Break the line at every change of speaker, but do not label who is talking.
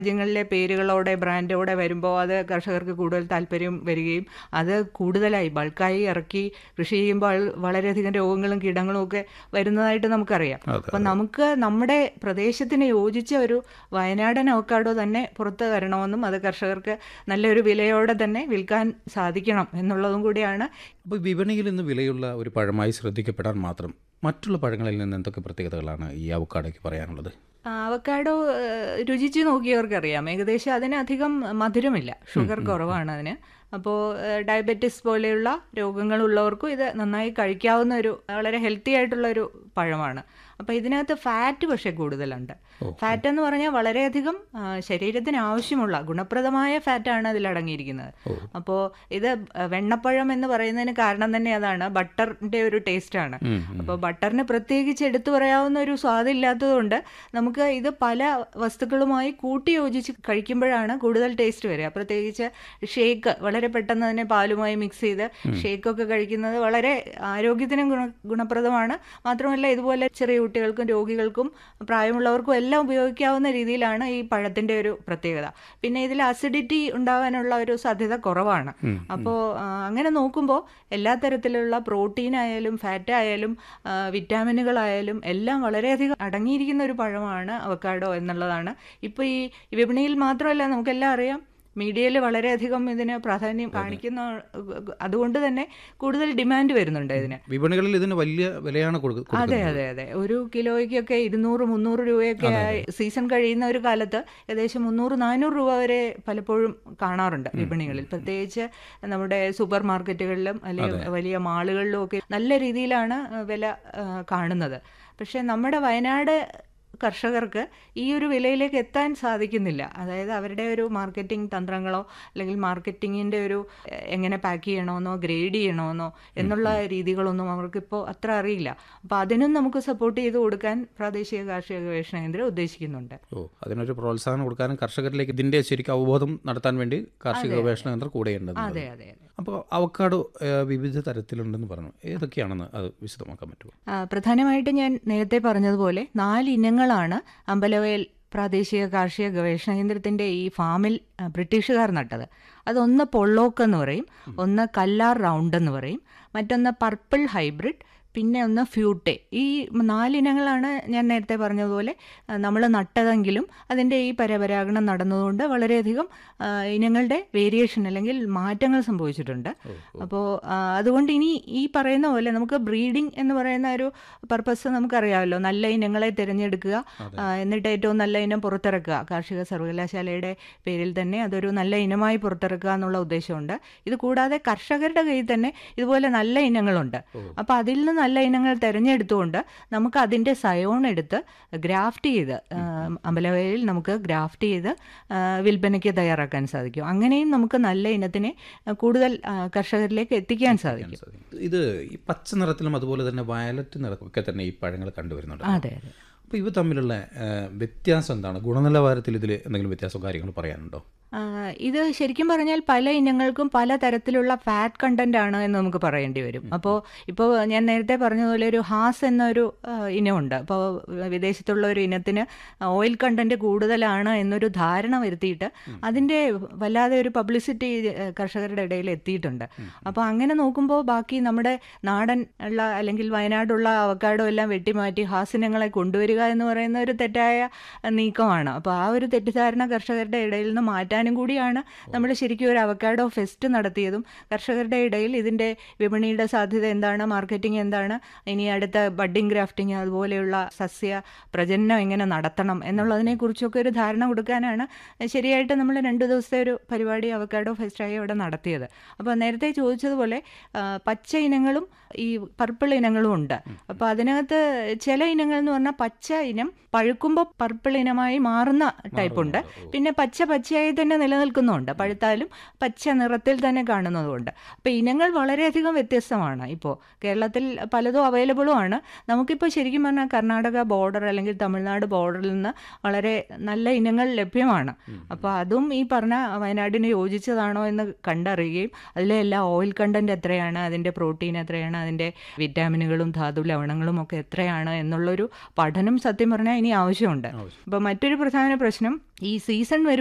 രാജ്യങ്ങളിലെ പേരുകളോടെ ബ്രാൻഡോടെ വരുമ്പോൾ അത് കർഷകർക്ക് കൂടുതൽ താല്പര്യം വരികയും അത് കൂടുതലായി ബൾക്കായി ഇറക്കി കൃഷി ചെയ്യുമ്പോൾ അത് വളരെയധികം രോഗങ്ങളും കീടങ്ങളും ഒക്കെ വരുന്നതായിട്ട് നമുക്കറിയാം
അതെ,
അപ്പം നമുക്ക് നമ്മുടെ പ്രദേശത്തിന് യോജിച്ച ഒരു വയനാടൻ അവക്കാഡോ തന്നെ പുറത്ത് വരണമെന്നും അത് കർഷകർക്ക് നല്ലൊരു വിലയോടെ തന്നെ വിൽക്കാൻ സാധിക്കണം എന്നുള്ളതും കൂടിയാണ്
അപ്പോൾ വിപണിയിൽ ഇന്ന് വിലയുള്ള ഒരു പഴമായി ശ്രദ്ധിക്കപ്പെടാൻ മാത്രം മറ്റുള്ള പഴങ്ങളിൽ നിന്ന് എന്തൊക്കെ പ്രത്യേകതകളാണ് ഈ അവക്കാടോയ്ക്ക് പറയാനുള്ളത്
അവക്കാഡോ രുചിച്ച് നോക്കിയവർക്കറിയാം ഏകദേശം അതിനധികം മധുരമില്ല ഷുഗർ കുറവാണ് അതിന് അപ്പോൾ ഡയബറ്റിസ് പോലെയുള്ള രോഗങ്ങളുള്ളവർക്കും ഇത് നന്നായി കഴിക്കാവുന്ന ഒരു വളരെ ഹെൽത്തി ആയിട്ടുള്ള ഒരു പഴമാണ് അപ്പോൾ ഇതിനകത്ത് ഫാറ്റ് പക്ഷേ കൂടുതലുണ്ട് ഫാറ്റ് എന്ന് പറഞ്ഞാൽ വളരെയധികം ആ, ശരീരത്തിന് ആവശ്യമുള്ള ഗുണപ്രദമായ ഫാറ്റാണ് അതിൽ അടങ്ങിയിരിക്കുന്നത് അപ്പോൾ ഇത് വെണ്ണപ്പഴം എന്ന് പറയുന്നതിന് കാരണം തന്നെ അതാണ് ബട്ടറിൻ്റെ ഒരു ടേസ്റ്റാണ് അപ്പോൾ ബട്ടറിന് പ്രത്യേകിച്ച് എടുത്തു പറയാവുന്ന ഒരു സ്വാദില്ലാത്തതുകൊണ്ട് നമുക്ക് ഇത് പല വസ്തുക്കളുമായി കൂട്ടി യോജിച്ച് കഴിക്കുമ്പോഴാണ് കൂടുതൽ ടേസ്റ്റ് വരിക പ്രത്യേകിച്ച് ഷേക്ക് വളരെ പെട്ടെന്ന് തന്നെ പാലുമായി മിക്സ് ചെയ്ത് ഷേക്കൊക്കെ കഴിക്കുന്നത് വളരെ ആരോഗ്യത്തിനും ഗുണ ഗുണപ്രദമാണ് മാത്രമല്ല ഇതുപോലെ ചെറിയ കുട്ടികൾക്കും രോഗികൾക്കും പ്രായമുള്ളവർക്കും എല്ലാം ഉപയോഗിക്കാവുന്ന രീതിയിലാണ് ഈ പഴത്തിൻ്റെ ഒരു പ്രത്യേകത പിന്നെ ഇതിൽ അസിഡിറ്റി ഉണ്ടാകാനുള്ള ഒരു സാധ്യത കുറവാണ് അപ്പോൾ അങ്ങനെ നോക്കുമ്പോൾ എല്ലാ തരത്തിലുള്ള പ്രോട്ടീൻ ആയാലും ഫാറ്റ് ആയാലും ആ, വിറ്റാമിനുകളായാലും എല്ലാം വളരെയധികം അടങ്ങിയിരിക്കുന്ന ഒരു പഴമാണ് അവക്കാഡോ എന്നുള്ളതാണ് ഇപ്പോൾ ഈ വിപണിയിൽ മാത്രമല്ല നമുക്കെല്ലാം അറിയാം മീഡിയയിൽ വളരെയധികം ഇതിന് പ്രാധാന്യം കാണിക്കുന്ന അതുകൊണ്ട് തന്നെ കൂടുതൽ ഡിമാൻഡ് വരുന്നുണ്ട് ഇതിന്
വിപണികളിൽ ഇതിന് വലിയ വിലയാണ് കൊടുക്ക-
അതെ
കൊടുക്കുന്നത്
അതെ അതെ ഒരു കിലോയ്ക്കൊക്കെ ഇരുന്നൂറ് മുന്നൂറ് രൂപയൊക്കെ ആയി സീസൺ കഴിയുന്ന ഒരു കാലത്ത് ഏകദേശം മുന്നൂറ് നാനൂറ് രൂപ വരെ പലപ്പോഴും കാണാറുണ്ട് വിപണികളിൽ പ്രത്യേകിച്ച് നമ്മുടെ സൂപ്പർ മാർക്കറ്റുകളിലും അല്ലെങ്കിൽ വലിയ മാളുകളിലും ഒക്കെ നല്ല രീതിയിലാണ് ആ, വില ആ, കാണുന്നത് പക്ഷേ നമ്മുടെ വയനാട് കർഷകർക്ക് ഈ ഒരു വിലയിലേക്ക് എത്താൻ സാധിക്കുന്നില്ല അതായത് അവരുടെ ഒരു മാർക്കറ്റിംഗ് തന്ത്രങ്ങളോ അല്ലെങ്കിൽ മാർക്കറ്റിങ്ങിൻ്റെ ഒരു എ- എങ്ങനെ പാക്ക് ചെയ്യണമെന്നോ ഗ്രേഡ് ചെയ്യണമെന്നോ എന്നുള്ള രീതികളൊന്നും അവർക്കിപ്പോൾ അത്ര അറിയില്ല അപ്പോൾ അതിനും നമുക്ക് സപ്പോർട്ട് ചെയ്ത് കൊടുക്കാൻ പ്രാദേശിക കാർഷിക ഗവേഷണ കേന്ദ്രം ഉദ്ദേശിക്കുന്നുണ്ട്
ഓ അതിനൊരു പ്രോത്സാഹനം കൊടുക്കാനും കർഷകരിലേക്ക് ഇതിന്റെ ശരിക്കും അവബോധം നടത്താൻ വേണ്ടി കാർഷിക ഗവേഷണ കേന്ദ്രം കൂടെയുണ്ട്
അതെ അതെ അതെ
അപ്പോൾ അവക്കാടോ ഏഹ്, വിവിധ തരത്തിലുണ്ടെന്ന് പറഞ്ഞു ഏതൊക്കെയാണെന്ന് അത് വിശദമാക്കാൻ പറ്റുമോ
ആ, പ്രധാനമായിട്ടും ഞാൻ നേരത്തെ പറഞ്ഞതുപോലെ നാല് ഇനങ്ങളാണ് അമ്പലവയൽ പ്രാദേശിക കാർഷിക ഗവേഷണ കേന്ദ്രത്തിൻ്റെ ഈ ഫാമിൽ ആ, ബ്രിട്ടീഷുകാർ നട്ടത് അതൊന്ന് പൊള്ളോക്ക് എന്ന് പറയും ഒന്ന് കല്ലാർ റൗണ്ട് എന്ന് പറയും മറ്റൊന്ന് പർപ്പിൾ ഹൈബ്രിഡ് പിന്നെ ഒന്ന് ഫ്യൂട്ടെ ഈ നാലിനങ്ങളാണ് ഞാൻ നേരത്തെ പറഞ്ഞതുപോലെ നമ്മൾ നട്ടതെങ്കിലും അതിൻ്റെ ഈ പരപരാഗണം നടന്നതുകൊണ്ട് വളരെയധികം ആ, ഇനങ്ങളുടെ വേരിയേഷൻ അല്ലെങ്കിൽ മാറ്റങ്ങൾ സംഭവിച്ചിട്ടുണ്ട് അപ്പോൾ അതുകൊണ്ട് ഇനി ഈ പറയുന്ന പോലെ നമുക്ക് ബ്രീഡിംഗ് എന്ന് പറയുന്ന ഒരു പർപ്പസ് നമുക്കറിയാമല്ലോ നല്ല ഇനങ്ങളെ തിരഞ്ഞെടുക്കുക ആ, എന്നിട്ട് ഏറ്റവും നല്ല ഇനം പുറത്തിറക്കുക കാർഷിക സർവകലാശാലയുടെ പേരിൽ തന്നെ അതൊരു നല്ല ഇനമായി പുറത്തിറക്കുക എന്നുള്ള ഉദ്ദേശമുണ്ട് ഇത് കൂടാതെ കർഷകരുടെ കയ്യിൽ തന്നെ ഇതുപോലെ നല്ല ഇനങ്ങളുണ്ട് അപ്പോൾ അതിൽ നിന്ന് നല്ല ഇനങ്ങൾ തിരഞ്ഞെടുത്തുകൊണ്ട് നമുക്ക് അതിൻ്റെ സയോൺ എടുത്ത് ഗ്രാഫ്റ്റ് ചെയ്ത് ആ, അമ്പലവയലിൽ നമുക്ക് ഗ്രാഫ്റ്റ് ചെയ്ത് ആ, വിൽപ്പനയ്ക്ക് തയ്യാറാക്കാൻ സാധിക്കും അങ്ങനെയും നമുക്ക് നല്ല ഇനത്തിനെ ആ, കൂടുതൽ ആ, കർഷകരിലേക്ക് എത്തിക്കാൻ സാധിക്കും
ഇത് ഈ പച്ച നിറത്തിലും അതുപോലെ തന്നെ വയലറ്റ് നിറമൊക്കെ തന്നെ ഈ പഴങ്ങൾ കണ്ടുവരുന്നുണ്ട്
അതെ അതെ
അപ്പോൾ ഇവ തമ്മിലുള്ള ഏഹ്, വ്യത്യാസം എന്താണ് ഗുണനിലവാരത്തിൽ ഇതിൽ എന്തെങ്കിലും വ്യത്യാസമോ കാര്യങ്ങൾ പറയാനുണ്ടോ
ആ, ഇത് ശരിക്കും പറഞ്ഞാൽ പല ഇനങ്ങൾക്കും പല തരത്തിലുള്ള ഫാറ്റ് കണ്ടന്റ് ആണ് എന്ന് നമുക്ക് പറയേണ്ടി വരും അപ്പോൾ ഇപ്പോൾ ഞാൻ നേരത്തെ പറഞ്ഞതുപോലെ ഒരു ഹാസ് എന്നൊരു ആ, ഇനമുണ്ട് അപ്പോൾ വിദേശത്തുള്ള ഒരു ഇനത്തിന് ഓയിൽ കണ്ടന്റ് കൂടുതലാണ് എന്നൊരു ധാരണ വരുത്തിയിട്ട് അതിൻ്റെ വല്ലാതെ ഒരു പബ്ലിസിറ്റി കർഷകരുടെ ഇടയിൽ എത്തിയിട്ടുണ്ട് അപ്പോൾ അങ്ങനെ നോക്കുമ്പോൾ ബാക്കി നമ്മുടെ നാടൻ ഉള്ള അല്ലെങ്കിൽ വയനാടുള്ള അവക്കാടോ എല്ലാം വെട്ടിമാറ്റി ഹാസിനങ്ങളെ കൊണ്ടുവരിക എന്ന് പറയുന്ന ഒരു തെറ്റായ നീക്കമാണ് അപ്പോൾ ആ ഒരു തെറ്റിദ്ധാരണ കർഷകരുടെ ഇടയിൽ നിന്ന് മാറ്റാനും കൂടിയാണ് നമ്മൾ ശരിക്കും ഒരു അവക്കാഡോ ഫെസ്റ്റ് നടത്തിയതും കർഷകരുടെ ഇടയിൽ ഇതിൻ്റെ വിപണിയുടെ സാധ്യത എന്താണ് മാർക്കറ്റിംഗ് എന്താണ് ഇനി അടുത്ത ബഡ്ഡിംഗ് ഗ്രാഫ്റ്റിംഗ് അതുപോലെയുള്ള സസ്യ പ്രജനനം എങ്ങനെ നടത്തണം എന്നുള്ളതിനെ കുറിച്ചൊക്കെ ഒരു ധാരണ കൊടുക്കാനാണ് ശരിയായിട്ട് നമ്മൾ രണ്ട് ദിവസത്തെ ഒരു പരിപാടി അവക്കാഡോ ഫെസ്റ്റായി അവിടെ നടത്തിയത് അപ്പോൾ നേരത്തെ ചോദിച്ചതുപോലെ ആ, പച്ച ഇനങ്ങളും ഈ പർപ്പിൾ ഇനങ്ങളും ഉണ്ട് അപ്പോൾ അതിനകത്ത് ചില ഇനങ്ങൾ എന്ന് പറഞ്ഞാൽ പച്ച ഇനം പഴുക്കുമ്പോൾ പർപ്പിൾ ഇനമായി മാറുന്ന ടൈപ്പ് ഉണ്ട് പിന്നെ പച്ച പച്ചയായി തന്നെ തന്നെ നിലനിൽക്കുന്നുണ്ട് പഴുത്താലും പച്ച നിറത്തിൽ തന്നെ കാണുന്നതുകൊണ്ട് അപ്പോൾ ഇനങ്ങൾ വളരെയധികം വ്യത്യസ്തമാണ് ഇപ്പോൾ കേരളത്തിൽ പലതും അവൈലബിളും ആണ് നമുക്കിപ്പോൾ ശരിക്കും പറഞ്ഞാൽ കർണാടക ബോർഡർ അല്ലെങ്കിൽ തമിഴ്നാട് ബോർഡറിൽ നിന്ന് വളരെ നല്ല ഇനങ്ങൾ ലഭ്യമാണ് അപ്പോൾ അതും ഈ പറഞ്ഞ വയനാടിന് യോജിച്ചതാണോ എന്ന് കണ്ടറിയുകയും അതിലെ എല്ലാ ഓയിൽ കണ്ടന്റ് എത്രയാണ് അതിൻ്റെ പ്രോട്ടീൻ എത്രയാണ് അതിൻ്റെ വിറ്റാമിനുകളും ധാതു ലവണങ്ങളും ഒക്കെ എത്രയാണ് എന്നുള്ളൊരു പഠനം സത്യം പറഞ്ഞാൽ ഇനി ആവശ്യമുണ്ട് അപ്പോൾ മറ്റൊരു പ്രധാന പ്രശ്നം ഈ സീസൺ